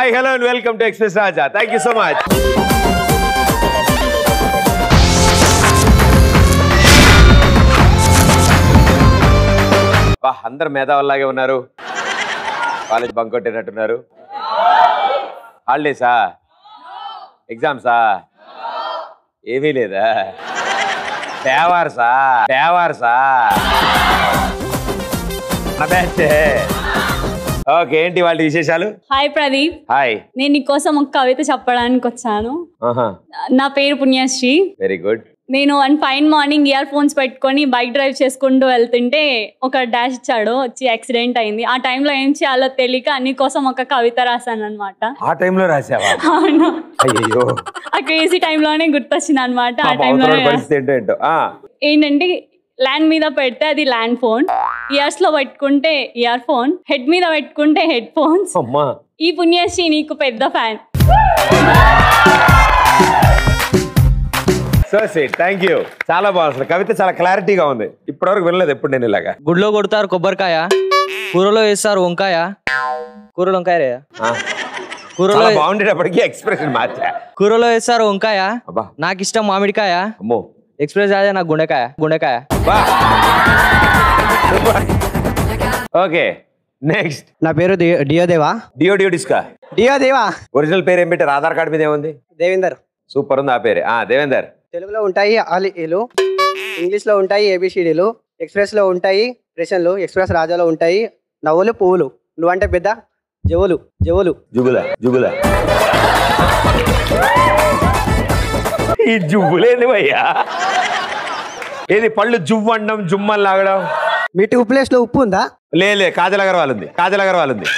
Hi hello and welcome to express Raja thank you so much అందరు మేధావుల్లాగే ఉన్నారు college bunk కొట్టేటట్టున్నారు హాలిడేసా ఎగ్జామ్సా ఏమీ లేదా దేవార్సా దేవార్సా నా బ్యాచ్ ఓకే ఏంటి వాళ్ళ విశేషాలు హాయ్ ప్రదీప్ హాయ్ నేను నీకోసం ఒక కవిత చెప్పడానికి వచ్చాను నా పేరు పుణ్యశ్రీ వెరీ గుడ్ నేను one fine morning earphones పెట్టుకొని బైక్ డ్రైవ్ చేసుకుంటూ వెళ్తుంటే ఒక డాష్ ఇచ్చాడు వచ్చి యాక్సిడెంట్ అయింది ఆ టైంలో ఏం చేయాలో తెలియక నీ కోసం ఒక కవిత రాశాను అనమాట ఆ టైంలో రాసావా అవును అయ్యో ఆ క్రేజీ టైంలోనే గుర్తొచ్చింది అనమాట ఆ పాపం టైంలో అవతల పరిస్థితి ఏంటో ఏంటో ఆ, ఏంటంటే ల్యాండ్ మీద పెడితే అది ల్యాండ్ ఫోన్ ఇయర్స్ లో పెట్టుకుంటే ఇయర్ ఫోన్ హెడ్ మీద పెట్టుకుంటే హెడ్ ఫోన్స్ అమ్మా ఈ పుణ్యశ్రీ నీకు పెద్ద fan so sweet thank you చాలా బాగుంది అసలు కవిత చాలా క్లారిటీగా ఉంది ఇప్పటివరకు వినలేదు ఎప్పుడు నేను ఇలాగా గుడ్లో కొడతారు కొబ్బరికాయ కూరలో వేస్తారు వంకాయ కూరలో వంకాయ రే ఆ, కూరలో చాలా బాగుండేటప్పటికి ఎక్స్ప్రెషన్ మార్చా కూరలో వేస్తారు వంకాయ అబ్బా నాకు ఇష్టం మామిడికాయ అమ్మో ఎక్స్ప్రెస్ రాజా నాకు గుండెకాయ గుండెకాయ బా ఓకే నెక్స్ట్ నా పేరు డి- డియోదేవా డియో డియో డిస్కా డియోదేవా ఒరిజినల్ పేరు ఏం పెట్టారు ఆధార్ కార్డు మీద ఏముంది దేవేందర్ సూపర్ ఉంది ఆ పేరు ఆ దేవేందర్ తెలుగులో ఉంటాయి ఆలీలు ఇంగ్లీష్లో ఉంటాయి ఏబిసిడీలు ఎక్స్ప్రెస్లో ఉంటాయి రేషన్లు ఎక్స్ప్రెస్ రాజాలో ఉంటాయి నవ్వులు పువ్వులు నువ్వంటే పెద్ద జవులు జవులు జుగుల జుగుల ఈ జువ్వులేంది భయ్యా ఏది పళ్ళు జువ్వు అండం జుమ్మని లాగడం మీ టూ ప్లేస్లో ఉప్పు ఉందా లేలే కాజల్ అగర్వాల్ ఉంది కాజల్ అగర్వాల్ ఉంది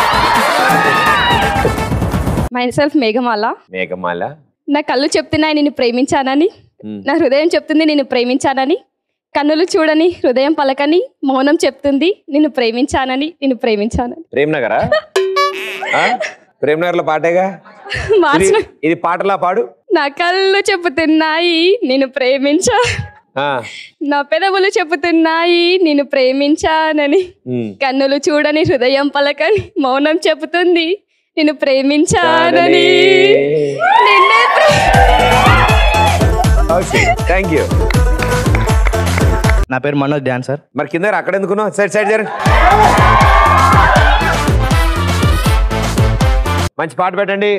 మై సెల్ఫ్ మేఘమాల మేఘమాల నా కళ్ళు చెప్తున్నాయి నిన్ను ప్రేమించానని నా హృదయం చెప్తుంది నిన్ను ప్రేమించానని కన్నులు చూడని హృదయం పలకని మౌనం చెప్తుంది నిన్ను ప్రేమించానని నిన్ను ప్రేమించానని ప్రేమ్ నగరా ఆ? ప్రేమ్ నగర్ లో పాటేగా ఇది మార్చిన ఇది పాటలా పాడు నా కళ్ళు చెబుతున్నాయి నిన్ను ప్రేమించా ఆ, నా పెదవులు చెబుతున్నాయి నిన్ను ప్రేమించానని ఉమ్. కన్నులు చూడని హృదయం పలకని మౌనం చెబుతుంది నిన్ను ప్రేమించానని నిన్నే ప్రే- ఓకే థ్యాంక్ యూ నా పేరు మనోజ్ డాన్సర్ మరి కింద అక్కడ ఎందుకున్నావు సైడ్ సైడ్ జర మంచి పాట పెట్టండి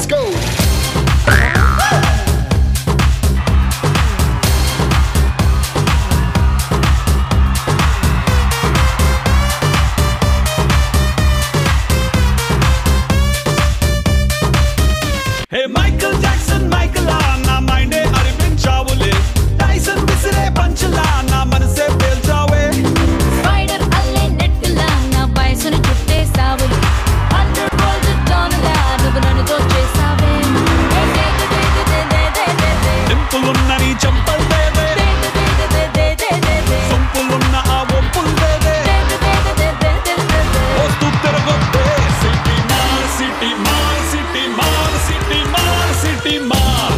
హే మైకల్ జాక్సన్ మైకల్ నా మైండే అరిపించావులే టైసన్ విసిరే పంచలా నా మనసే పేల్చావే స్పైడర్ అల్లే నెట్టులా నా వయసును చుట్టేసావు అండర్ వరల్డ్ డాన్లా నువ్వు నన్ను దోచేసావే ఏ దే దే దే దే దే దే దే దే. సింపులున్న నీ చెంపల్ దేదే దే దే దే దే దే దే దే దే. సొంపులున్న ఆ ఒప్పుల్ దేదే దే దే దే దే దే దే దే దే. వస్తూ తిరగొద్దే సిటీ మార్ సిటీ మార్ సిటీ మార్ సిటీ మార్ సిటీ మార్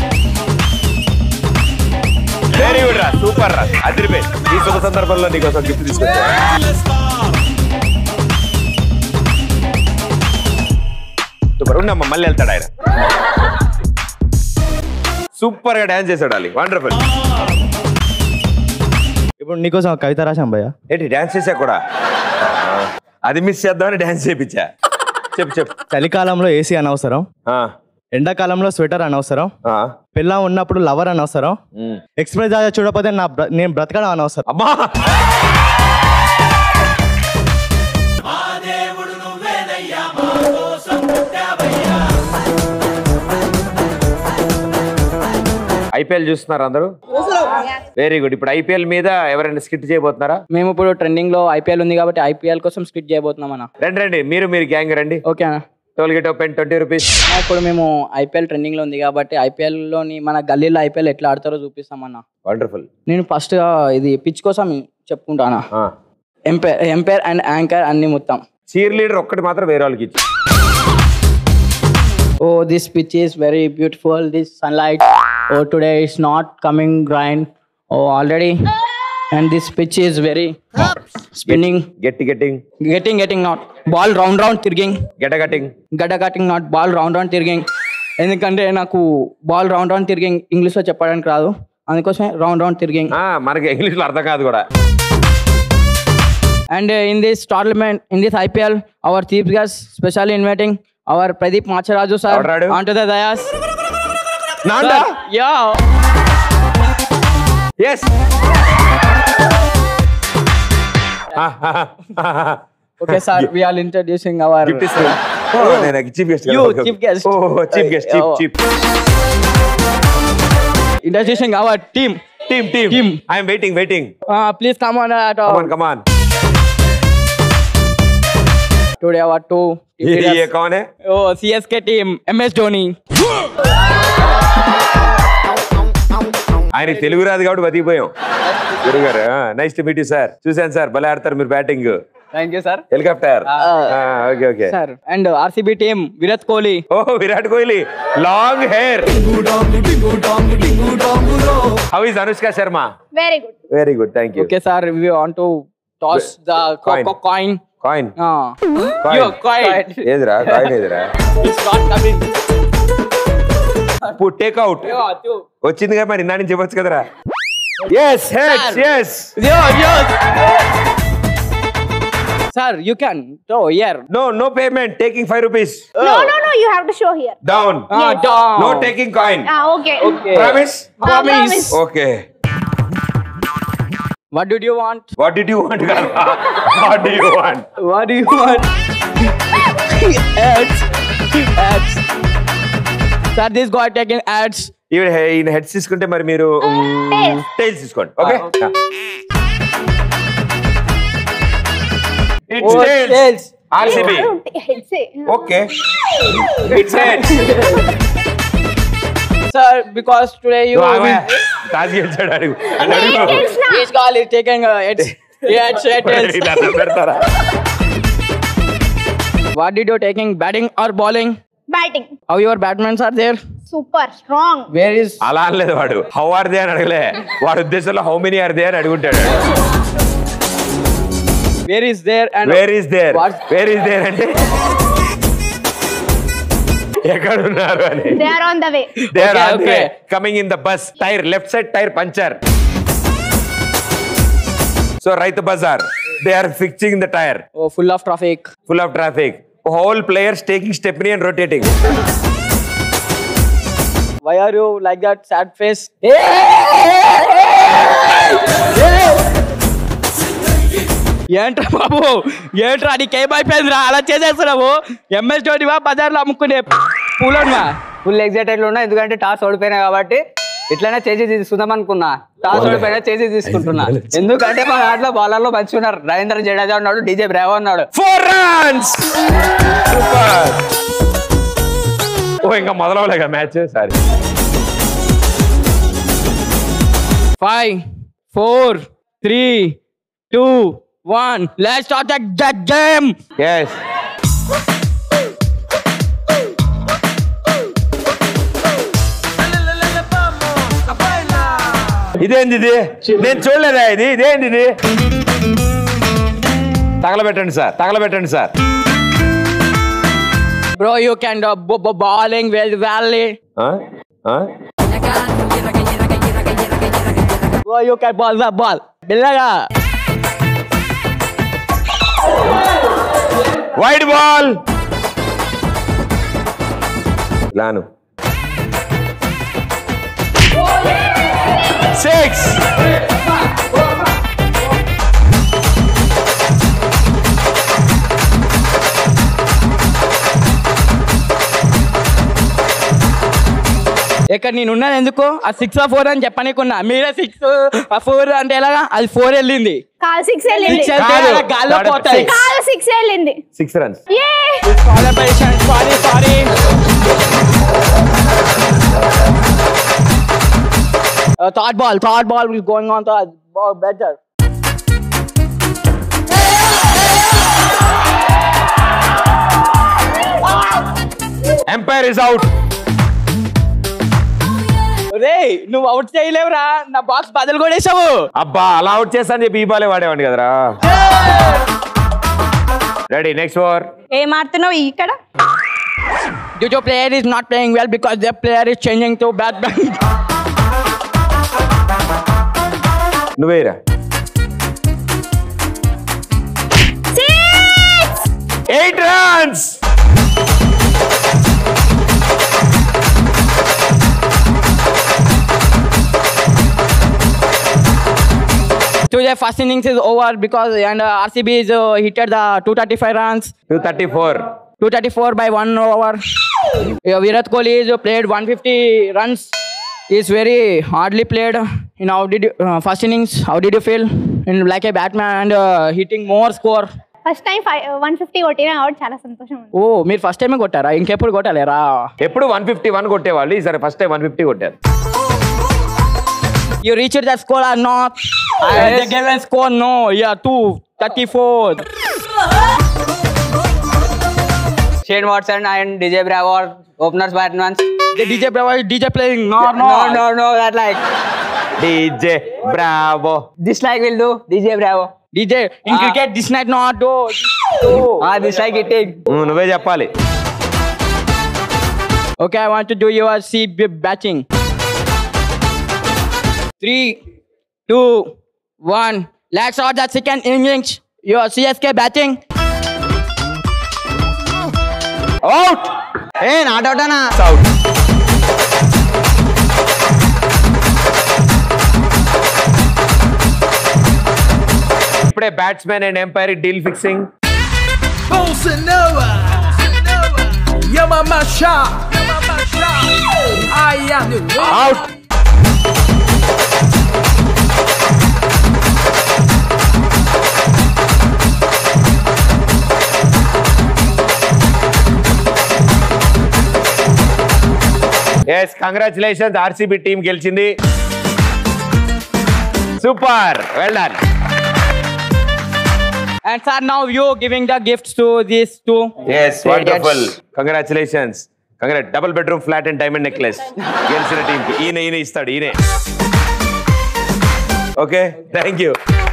వెరీ గుడ్ రా సూపర్ రా అదిరిపోయి ఈ శుభ సందర్భంలో నీకోసం గిఫ్ట్ తీసుకొచ్చా స్టార్ సూపర్ ఉండమ్మా మళ్ళీ వెళ్తాడు ఆయన సూపర్ గా డాన్స్ చేశాడు ali వండర్ఫుల్ ఇప్పుడు నీకోసం ఒక కవిత రాశాం భయ్య ఏంటి డాన్స్ చేసా కూడా అది మిస్ చేద్దామని డాన్స్ చేపించా చెప్పు చెప్పు చలికాలంలో ఏసీ అనవసరం ఆ, ఎండాకాలంలో స్వెటర్ అనవసరం ఆ, పిల్ల ఉన్నప్పుడు లవర్ అనవసరం ఉమ్. ఎక్స్ప్రెస్ రాజా చూడకపోతే నా బ్ర- నేను బ్రతకడం అనవసరం అమ్మా ఐపీఎల్ చూస్తున్నారు అందరూ వెరీ గుడ్ ఇప్పుడు ఐపీఎల్ మీద ఎవరైనా స్కిట్ చేయబోతున్నారా మేము ఇప్పుడు ట్రెండింగ్ లో ఐపీఎల్ ఉంది కాబట్టి ఐపీఎల్ కోసం స్కిట్ చేయబోతున్నాం అన్న రండి రండి మీరు మీరు గ్యాంగ్ రండి ఓకే అన్న toll gate open twenty rupees ఇప్పుడు మేము ఐపీఎల్ ట్రెండింగ్ లో ఉంది కాబట్టి ఐపీఎల్ లోని మన గల్లీలో ఐపీఎల్ ఎట్లా ఆడతారో చూపిస్తామన్న వండర్ఫుల్ నేను ఫస్ట్ ఇది పిచ్ కోసం చెప్పుకుంటానా ఎంపైర్ ఎంపైర్ అండ్ యాంకర్ అన్ని మొత్తం చీర్ లీడర్ ఒక్కటి మాత్రం వేరే వాళ్ళకి ఇచ్చి oh this pitch is very beautiful this sunlight oh today is not coming grind oh already and this pitch is very spinning, గట్టి getting getting, getting not ball round round తిరిగింగ్ గెట getting గడ్డ cutting not ball round round తిరిగింగ్ ఎందుకంటే నాకు ball round round తిరిగింగ్ ఇంగ్లీష్లో చెప్పడానికి రాదు అందుకోసమే రౌండ్ రౌండ్ తిరిగింగ్ మనకి ఇంగ్లీష్ లో అర్థం కాదు కూడా and in this tournament in this IPL our chief guest specially inviting our Pradeep Macharaju sir ఎవడ్రాడు? ఆన్ టు ద దయాస్ నాండా yeah yes okay sir we are introducing our gift ఇస్తున్నా నేను chief guest You, chief guest. Oh chief guest chief Oh. Chief introducing our team team team Team. I'm waiting waiting please come on come on come on today our two ये कौन है oh CSK team MS Dhoni ఆయన తెలుగు రాదు కాబట్టి బతికిపోయాం గురుగారు nice to meet you sir చూశాను sir భలే ఆడతారు మీరు batting thank you sir helicopter okay okay sir and RCB team Virat Kohli oh Virat Kohli long hair how is Anushka Sharma very good very good thank you okay sir we want to toss the Coin. Coin coin yo coin ఏదిరా coin ఏదిరా it's not coming take out వచ్చిందిగా మరి ఇందా నుంచి ఇవ్వచ్చు కదరా yes heads yes yo yo sir you can తో here no no payment taking five rupees No, no, no. You have to show here. Down no taking coin Ah, okay. Okay. Promise promise. Okay what do you want what did you want what do you want what do you want ads ads sir this got taking ads even ఈయన heads తీసుకుంటే మరి మీరు tails తీసుకోండి okay Oh, tails. RCB Heads eh. Okay it's heads sir because today you toss గెలిచాడు అడుగు అని అడుగు Heads na. This gal is taking ads ads ads ఇలా పెడతారా what did you taking batting or bowling Batting. how your batmans are there Super strong. where is అలా అనలేదు వాడు how are they అని అడగలే వాడి ఉద్దేశంలో హౌ మెనీ ఆర్ దే అని అడుగుంటాడు where is there and where is there What? Where is there అంటే ఎక్కడ ఉన్నారు అని They are on the way. They are Okay, okay. Coming in the bus tyre left side tyre puncture so Rythu Bazar they are fixing the tyre oh full of traffic full of traffic whole players taking stepney and rotating why are you like that sad face ఏంట్రా బాబు ఏంట్రా నీకు ఏమైపోయిందిరా అలా చేసేస్తున్నావు MS ధోనివా బజార్లో అమ్ముకునే పూలనువా full excited ఉన్నా ఎందుకంటే toss ఓడిపోయినా కాబట్టి ఇట్లనే చేసి తీసుకుందాం అనుకున్నా టాస్ ఓడిపోయినా చేసి తీసుకుంటున్నా ఎందుకంటే మా దాంట్లో బౌలర్లో మంచిగా ఉన్నారు రవీంద్ర జడేజా ఉన్నాడు డీజే బ్రావో ఉన్నాడు ఫోర్ రన్స్ సూపర్ ఓ ఇంకా మొదలవలేగా match sorry five four three two one let's start the game yes ఇదేంది ఇది నేను చూడలేదా ఇది ఇదేంది ఇది తగలబెట్టండి సార్ తగలబెట్టండి sir bro you can bowling well valley ఆ? ఆ? Bro you can ball the ball బిల్లగా వైడ్ బాల్ లాను సిక్స్ ఇక్కడ నేను ఉన్నాను ఎందుకు ఆ సిక్స్ ఆ ఫోర్ అని చెప్పనీకున్నా మీరే సిక్స్ ఆ ఫోర్ అంటే ఎలాగా అది ఫోర్ వెళ్ళింది కాల్ సిక్స్ వెళ్ళింది సిక్స్ వెళ్తే కాదు. అలా గాల్లో కాదు, పోతాయి six. కాల్ సిక్స్ వెళ్ళింది సిక్స్ రన్స్ ఏ sorry sorry third ball third ball is going on third ball better umpire is out రే నువ్వు అవుట్ చేయలేవురా నా బాక్స్ బదులు కొడేసావు అబ్బా అలా అవుట్ చేస్తా అని చెప్పి ఈ బాలే వాడేవాడిని కదరా రెడీ నెక్స్ట్ ఓవర్ ఏం ఆడుతున్నావు ఇక్కడ Due to player is not playing well because their player is changing to bad man. నువ్వేరా eight runs so their first innings is over because and uh, RCB is uh, hit at the 235 runs, two thirty four 234 by one over. Yeah, Virat Kohli is uh, played 150 runs. Is very hardly played. In how did you, uh, first innings? How did you feel? In like a batman and uh, hitting more score. First time five one fifty కొట్టినా కాబట్టి చాలా సంతోషం ఉంది ఓ మీరు first టైమే కొట్టారా ఇంకెప్పుడు కొట్టలేరా ఎప్పుడు వన్ ఫిఫ్టీ వన్ కొట్టేవాళ్ళు ఈసారి ఫస్ట్ టైం వన్ ఫిఫ్టీ కొట్టారు You reached that score or not? Uh, the given score, no. Yeah, 234. Shane Watson and DJ Bravo openers batsmens The DJ Bravo is DJ playing. No, no no, no no that like DJ Bravo this like will do DJ Bravo DJ, in Ah. cricket, this night not do. ఆ this like hitting నువ్వే చెప్పాలి Okay, I want to do your C b- batching. Three, two, one. Let's start the second innings. Your CSK batting. Out ఏ not out అన్నా out ఇప్పుడే batsmen and umpire deal fixing Bossa Nova. Yama shot. I am the out yes congratulations RCB team గెలిచింది super well done And sir, now you giving the gifts to these two. Yes wonderful congratulations congrats double bedroom flat and diamond necklace గెలిచిన టీంకి ఈయన ఈయన ఇస్తాడు ఈయనే okay thank you